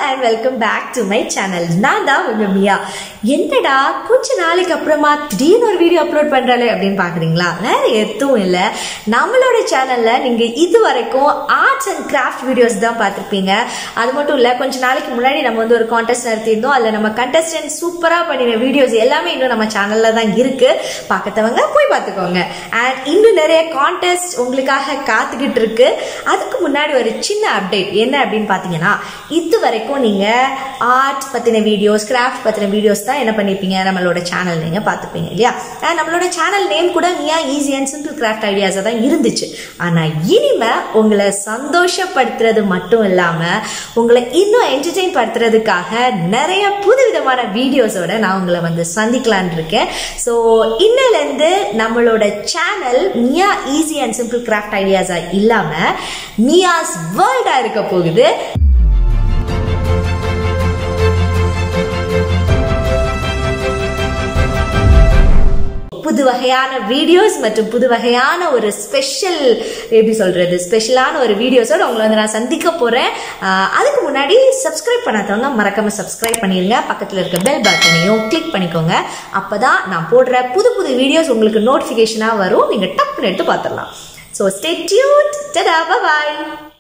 and welcome back to my channel நான் தான் உங்க மியா என்னடா கொஞ்ச நாளைக்கு அப்புறமா திடீர்னு ஒரு வீடியோ அப்லோட் பண்றாளே அப்படின்னு பாக்குறீங்களா வேற எதுவும் இல்லை நம்மளோட சேனல்ல நீங்க இது வரைக்கும் ஆர்ட்ஸ் அண்ட் கிராஃப்ட் வீடியோஸ் தான் பார்த்துருப்பீங்க அது மட்டும் இல்ல கொஞ்ச நாளைக்கு முன்னாடி நம்ம வந்து ஒரு கான்டெஸ்ட் நடத்தியிருந்தோம் அதுல நம்ம கண்டஸ்டன்ட் சூப்பரா பண்ணின வீடியோஸ் எல்லாமே இன்னும் நம்ம சேனல்ல தான் இருக்கு பார்க்கத்தவங்க போய் பார்த்துக்கோங்க அண்ட் இன்னும் நிறைய கான்டெஸ்ட் உங்களுக்காக காத்துக்கிட்டு இருக்கு அதுக்கு முன்னாடி ஒரு சின்ன அப்டேட் என்ன அப்படின்னு பார்த்தீங்கன்னா இது வரைக்கும் நீங்கள் ஆர்ட் பற்றின வீடியோஸ் கிராஃப்ட் பற்றின வீடியோஸ் தான் என்ன பண்ணியிருப்பீங்க நம்மளோட சேனல் நீங்கள் பார்த்துப்பீங்க இல்லையா And நம்மளோட சேனல் நேம் கூட மியா ஈஸி அண்ட் சிம்பிள் கிராஃப்ட் ஐடியாஸாக தான் இருந்துச்சு ஆனால் இனிமே உங்களை சந்தோஷப்படுத்துறது மட்டும் இல்லாமல் உங்களை இன்னும் என்டர்டெயின் படுத்துறதுக்காக நிறைய புதுவிதமான வீடியோஸோட நான் உங்களை வந்து சந்திக்கலான் இருக்கேன் ஸோ இன்னிலேருந்து நம்மளோட channel Miya easy and simple craft ஐடியாஸாக இல்லாமல் மியாஸ் வேர்ல்டாக இருக்க போகுது புது வகையான வீடியோஸ் மற்றும் புது வகையான ஒரு ஸ்பெஷல் எப்படி சொல்றது ஸ்பெஷலான ஒரு வீடியோஸோட உங்களை வந்து நான் சந்திக்க போறேன் ஆஹ் அதுக்கு முன்னாடி சப்ஸ்கிரைப் பண்ணாதவங்க மறக்காம சப்ஸ்கிரைப் பண்ணிருங்க பக்கத்துல இருக்க பெல் பட்டனையும் கிளிக் பண்ணிக்கோங்க அப்பதான் நான் போடுற புது புது வீடியோஸ் உங்களுக்கு நோட்டிபிகேஷனா வரும் நீங்க டக்குன்னு எடுத்து பார்த்துடலாம் ஸோ ஸ்டே டியூட் டடா பாய்